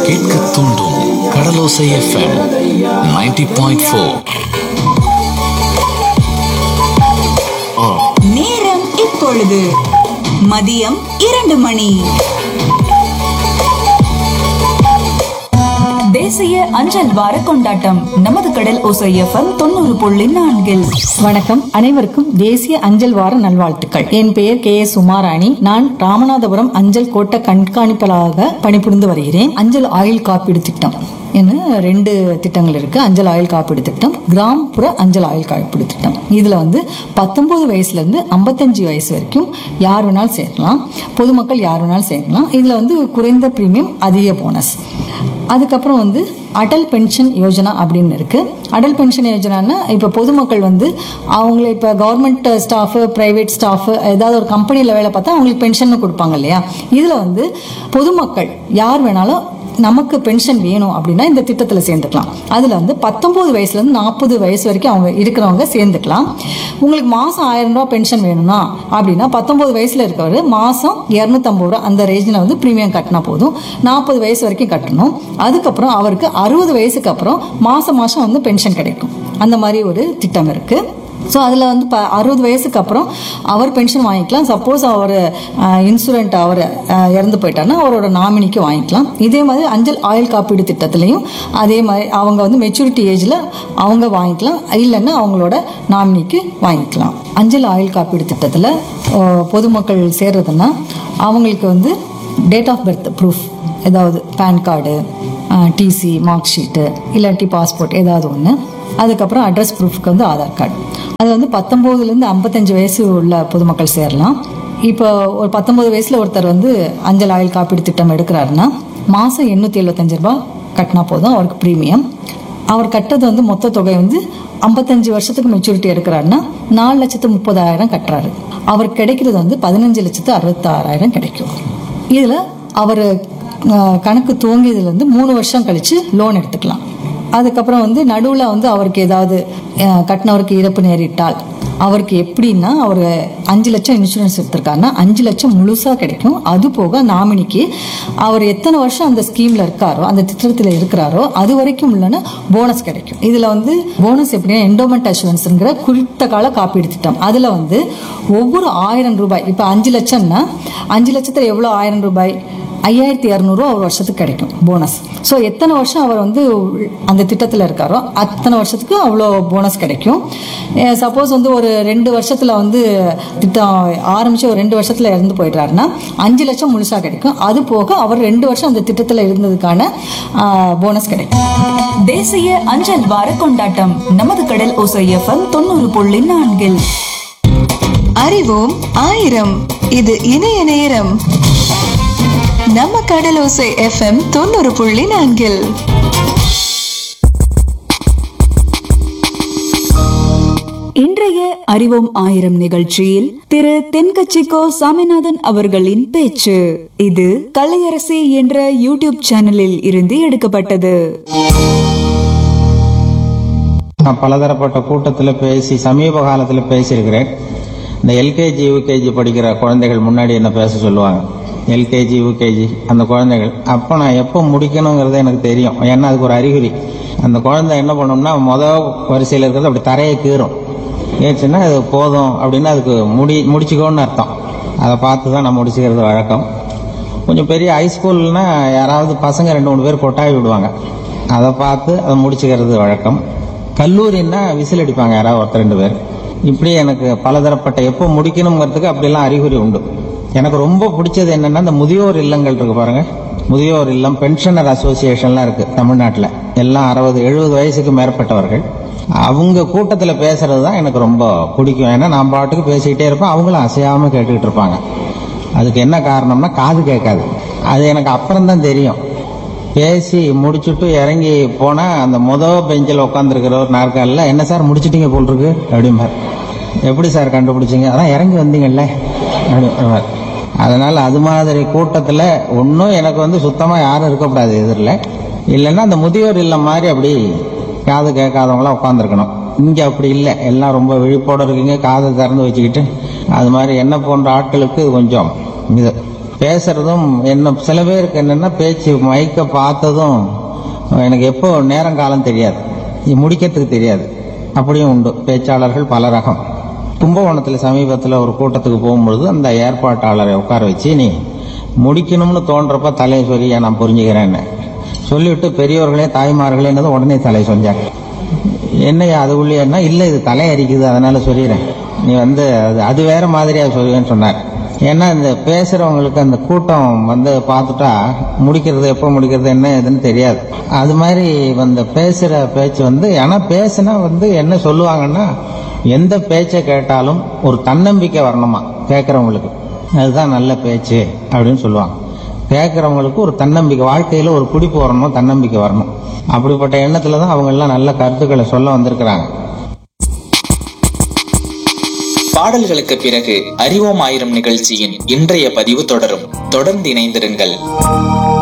கேட்க தூண்டும் கடலோசை FM 90.4 point four நேரம் இப்பொழுது மதியம் இரண்டு மணி தேசிய அஞ்சல் வார கொண்டாட்டம் நமது கடல் ஓசை எஃப்எம் தொண்ணூறு புள்ளி நான்கில் வணக்கம் அனைவருக்கும் தேசிய அஞ்சல் வார நல்வாழ்த்துக்கள் என் பெயர் கே எஸ் உமாராணி நான் ராமநாதபுரம் அஞ்சல் கோட்ட கண்காணிப்பாளராக பணிபுரிந்து வருகிறேன் அஞ்சல் ஆயுள் காப்பீடு திட்டம் என ரெண்டு திட்டங்கள் இருக்கு அஞ்சல் ஆயுள் காப்பீடு திட்டம் கிராமப்புற அஞ்சல் ஆயுள் காப்பீடு திட்டம் இதுல வந்து பத்தொன்பது வயசுல இருந்து ஐம்பத்தஞ்சு வயசு வரைக்கும் யார் வேணாலும் சேர்க்கலாம் பொதுமக்கள் யார் வேணாலும் சேர்க்கலாம் இதுல வந்து குறைந்த பிரீமியம் அதிக போனஸ் அதுக்கப்புறம் வந்து அடல் பென்ஷன் யோஜனா அப்படின்னு இருக்கு அடல் பென்ஷன் யோஜனான்னா இப்போ பொதுமக்கள் வந்து அவங்கள இப்போ கவர்மெண்ட் ஸ்டாஃபு பிரைவேட் ஸ்டாஃபு ஏதாவது ஒரு கம்பெனியில் வேலை பார்த்தா அவங்களுக்கு பென்ஷன் கொடுப்பாங்க இல்லையா இதில் வந்து பொதுமக்கள் யார் வேணாலும் நமக்கு பென்ஷன் வேணும் அப்படின்னா இந்த திட்டத்தில் சேர்ந்துக்கலாம் அதில் வந்து பத்தொம்போது வயசுலேருந்து நாற்பது வயசு வரைக்கும் அவங்க இருக்கிறவங்க சேர்ந்துக்கலாம் உங்களுக்கு மாதம் ஆயிரம் ரூபா பென்ஷன் வேணும்னா அப்படின்னா பத்தொம்போது வயசில் இருக்கவர் மாதம் இரநூத்தம்பது ரூபா அந்த ரேஞ்சில் வந்து ப்ரீமியம் கட்டினா போதும் நாற்பது வயசு வரைக்கும் கட்டணும் அதுக்கப்புறம் அவருக்கு அறுபது வயசுக்கு அப்புறம் மாதம் மாதம் வந்து பென்ஷன் கிடைக்கும் அந்த மாதிரி ஒரு திட்டம் இருக்குது ஸோ அதில் வந்து இப்போ அறுபது வயசுக்கு அப்புறம் அவர் பென்ஷன் வாங்கிக்கலாம் சப்போஸ் அவர் இன்சூரண்ட் அவர் அஹ், இறந்து போயிட்டாருன்னா அவரோட நாமினிக்கு வாங்கிக்கலாம் இதே மாதிரி அஞ்சல் ஆயுள் காப்பீடு திட்டத்துலையும் அதே மாதிரி அவங்க வந்து மெச்சூரிட்டி ஏஜில் அவங்க வாங்கிக்கலாம் இல்லைன்னா அவங்களோட நாமினிக்கு வாங்கிக்கலாம் அஞ்சல் ஆயுள் காப்பீடு திட்டத்தில் பொதுமக்கள் சேர்றதுன்னா அவங்களுக்கு வந்து டேட் ஆஃப் பர்த் ப்ரூஃப் ஏதாவது PAN card TC mark sheet இல்லாட்டி பாஸ்போர்ட் ஏதாவது ஒன்று அதுக்கப்புறம் அட்ரஸ் ப்ரூஃப்க்கு வந்து ஆதார் கார்டு அது வந்து பத்தொம்போதுலேருந்து ஐம்பத்தஞ்சு வயசு உள்ள பொதுமக்கள் சேரலாம் இப்போ ஒரு பத்தொன்பது வயசில் ஒருத்தர் வந்து அஞ்சல் ஆயுள் காப்பீடு திட்டம் எடுக்கிறாருன்னா மாதம் எண்ணூற்றி எழுபத்தஞ்சு ரூபா கட்டினா போதும் அவருக்கு ப்ரீமியம் அவர் கட்டது வந்து மொத்த தொகை வந்து ஐம்பத்தஞ்சு வருஷத்துக்கு மெச்சூரிட்டி எடுக்கிறாருன்னா நாலு லட்சத்து முப்பதாயிரம் கட்டுறாரு அவருக்கு கிடைக்கிறது வந்து பதினஞ்சு லட்சத்து அறுபத்தாறாயிரம் கிடைக்கும் இதில் அவர் கணக்கு துவங்கியதுலேருந்து மூணு வருஷம் கழித்து லோன் எடுத்துக்கலாம் அதுக்கப்புறம் வந்து நடுவில் வந்து அவருக்கு ஏதாவது அஹ், கட்டினவருக்கு இறப்பு நேரிட்டால் அவருக்கு எப்படின்னா அவர் அஞ்சு லட்சம் இன்சூரன்ஸ் எடுத்திருக்காருன்னா அஞ்சு லட்சம் முழுசாக கிடைக்கும் அது போக நாமினிக்கு அவர் எத்தனை வருஷம் அந்த ஸ்கீமில் இருக்காரோ அந்த திட்டத்தில் இருக்கிறாரோ அது வரைக்கும் உள்ளன போனஸ் கிடைக்கும் இதில் வந்து போனஸ் எப்படின்னா என்டோமெண்ட் அஷூரன்ஸுங்கிற குறித்த கால காப்பீடு திட்டம் அதில் வந்து ஒவ்வொரு ஆயிரம் ரூபாய் இப்போ அஞ்சு லட்சம்னா அஞ்சு லட்சத்தில் எவ்வளோ ஆயிரம் ரூபாய் ஐயாயிரத்தி இரநூறுவா ஒரு வருஷத்துக்கு கிடைக்கும் போனஸ் ஸோ எத்தனை வருஷம் அவர் வந்து அந்த திட்டத்தில் இருக்காரோ அத்தனை வருஷத்துக்கு அவ்வளோ போனஸ் கிடைக்கும் சப்போஸ் வந்து ஒரு ரெண்டு வருஷத்தில் வந்து திட்டம் ஆரம்பித்து ஒரு ரெண்டு வருஷத்தில் இறந்து போயிடுறாருன்னா அஞ்சு லட்சம் முழுசாக கிடைக்கும் அது போக அவர் ரெண்டு வருஷம் அந்த திட்டத்தில் இருந்ததுக்கான போனஸ் கிடைக்கும் தேசிய அஞ்சல் வார கொண்டாட்டம் நமது கடல் ஓசை எஃப்எம் தொண்ணூறு புள்ளி நான்கில் அறிவோம் ஆயிரம் இது இணைய நேரம் நம்ம கடலோசை எஃப்எம் தொண்ணூறு புள்ளி நான்கில் இன்றைய அறிவோம் ஆயிரம் நிகழ்ச்சியில் திரு தென்கட்சிக்கோ சாமிநாதன் அவர்களின் பேச்சு இது கலையரசி என்ற யூடியூப் சேனலில் இருந்து எடுக்கப்பட்டது நான் பலதரப்பட்ட கூட்டத்தில் பேசி சமீப காலத்தில் பேசியிருக்கிறேன் இந்த எல்கேஜி யூகேஜி படிக்கிற குழந்தைகள் முன்னாடி என்ன பேச சொல்லுவாங்க எல்கேஜி யூகேஜி அந்த குழந்தைகள் அப்போ நான் எப்போ முடிக்கணுங்கிறது எனக்கு தெரியும் ஏன்னா அதுக்கு ஒரு அறிகுறி அந்த குழந்தை என்ன பண்ணும்னா மொதல் வரிசையில் இருக்கிறது அப்படி தரையை கீறும் ஏச்சுன்னா அது போதும் அப்படின்னு அதுக்கு முடி முடிச்சுக்கோன்னு அர்த்தம் அதை பார்த்து தான் நான் முடிச்சுக்கிறது வழக்கம் கொஞ்சம் பெரிய ஹைஸ்கூல்னா யாராவது பசங்க ரெண்டு மூணு பேர் கொட்டாவி விடுவாங்க அதை பார்த்து அதை முடிச்சுக்கிறது வழக்கம் கல்லூரின்னா விசில் அடிப்பாங்க யாராவது ஒருத்தர் ரெண்டு பேர் இப்படி எனக்கு பலதரப்பட்ட எப்போ முடிக்கணுங்கிறதுக்கு அப்படிலாம் அறிகுறி உண்டு எனக்கு ரொம்ப பிடிச்சது என்னன்னா இந்த முதியோர் இல்லங்கள் இருக்கு பாருங்க முதியோர் இல்லம் பென்ஷனர் அசோசியேஷன்லாம் இருக்கு தமிழ்நாட்டில் எல்லாம் அறுபது எழுபது வயசுக்கு மேற்பட்டவர்கள் அவங்க கூட்டத்தில் பேசுறது தான் எனக்கு ரொம்ப பிடிக்கும் ஏன்னா நான் பாட்டுக்கு பேசிக்கிட்டே இருப்பேன் அவங்களும் அசையாம கேட்டுக்கிட்டு இருப்பாங்க அதுக்கு என்ன காரணம்னா காது கேட்காது அது எனக்கு அப்புறம் தான் தெரியும் பேசி முடிச்சுட்டு இறங்கி போனா அந்த முத பெஞ்சில் உட்காந்துருக்கிற ஒரு நாற்காலில் என்ன சார் முடிச்சிட்டீங்க போல் இருக்கு அப்படிம்பார் எப்படி சார் கண்டுபிடிச்சீங்க அதான் இறங்கி வந்தீங்கல்ல அப்படிம்பார் அதனால அது மாதிரி கூட்டத்தில் ஒன்றும் எனக்கு வந்து சுத்தமாக யாரும் இருக்கக்கூடாது எதிரில் இல்லைன்னா அந்த முதியோர் இல்லம் மாதிரி அப்படி காது கேட்காதவங்களாம் உட்காந்துருக்கணும் இங்கே அப்படி இல்லை எல்லாம் ரொம்ப விழிப்போட இருக்கீங்க காதை திறந்து வச்சுக்கிட்டு அது மாதிரி என்ன போன்ற ஆட்களுக்கு கொஞ்சம் இது பேசுறதும் என்ன சில பேருக்கு என்னன்னா பேச்சு மைக்க பார்த்ததும் எனக்கு எப்போ நேரம் காலம் தெரியாது இது முடிக்கிறதுக்கு தெரியாது அப்படியும் உண்டு பேச்சாளர்கள் பல ரகம் கும்பகோணத்தில் சமீபத்தில் ஒரு கூட்டத்துக்கு போகும்பொழுது அந்த ஏற்பாட்டாளரை உட்கார வச்சு நீ முடிக்கணும்னு தோன்றப்ப தலையை சொல்லியா நான் புரிஞ்சுக்கிறேன்னு சொல்லிவிட்டு பெரியவர்களே தாய்மார்களே என்னது உடனே தலையை சொன்னாங்க என்னையா அது உள்ளேன்னா இல்லை இது தலை அரிக்குது அதனால சொல்லிடுறேன் நீ வந்து அது அது வேற மாதிரியா சொல்லுவேன்னு சொன்னார் ஏன்னா இந்த பேசுறவங்களுக்கு அந்த கூட்டம் வந்து பார்த்துட்டா முடிக்கிறது எப்போ முடிக்கிறது என்ன ஏதுன்னு தெரியாது அது மாதிரி வந்து பேசுற பேச்சு வந்து ஏன்னா பேசுனா வந்து என்ன சொல்லுவாங்கன்னா எந்த பேச்சை கேட்டாலும் ஒரு தன்னம்பிக்கை வரணுமா கேட்குறவங்களுக்கு அதுதான் நல்ல பேச்சு அப்படின்னு சொல்லுவாங்க கேட்குறவங்களுக்கு ஒரு தன்னம்பிக்கை வாழ்க்கையில் ஒரு பிடிப்பு வரணும் தன்னம்பிக்கை வரணும் அப்படிப்பட்ட எண்ணத்துல தான் அவங்க எல்லாம் நல்ல கருத்துக்களை சொல்ல வந்திருக்கிறாங்க பாடல்களுக்கு பிறகு அறிவோம் ஆயிரம் நிகழ்ச்சியின் இன்றைய பதிவு தொடரும் தொடர்ந்து இணைந்திருங்கள்